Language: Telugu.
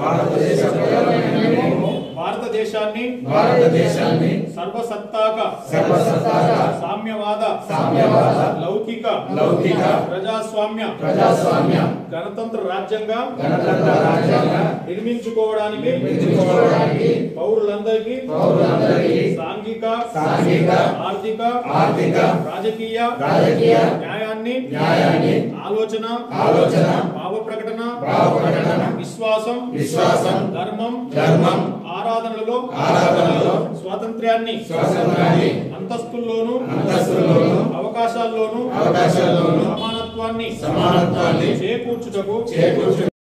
భారతదేశ ప్రజలమైన మేము భారతదేశాన్ని భారతదేశాన్ని సర్వసత్తాక సర్వసత్తాక సామ్యవాద సామ్యవాద లౌకిక లౌకిక ప్రజాస్వామ్య ప్రజాస్వామ్య గణతంత్ర రాజ్యంగా గణతంత్ర రాజ్యాంగ నిర్మించుకోవడానికి నిర్మించుకోవడానికి పౌరులందరికీ పౌరులందరికీ సాంఘిక సాంఘిక ఆర్థిక ఆర్థిక రాజకీయ రాజకీయ న్యాయాన్ని న్యాయాన్ని ఆలోచన ఆలోచన భావ ప్రకటన భావ ప్రకటన విశ్వాసం విశ్వాసం ధర్మం ధర్మం ఆరాధనలలో ఆరాధనలో స్వాతంత్ర్యాన్ని స్వాతంత్రాన్ని అంతస్తుల్లోను అంతస్తుల్లోను అవకాశాల్లోను అవకాశాల్లోను సమానత్వాన్ని సమానత్వాన్ని చేకూర్చుటకు చేకూర్చు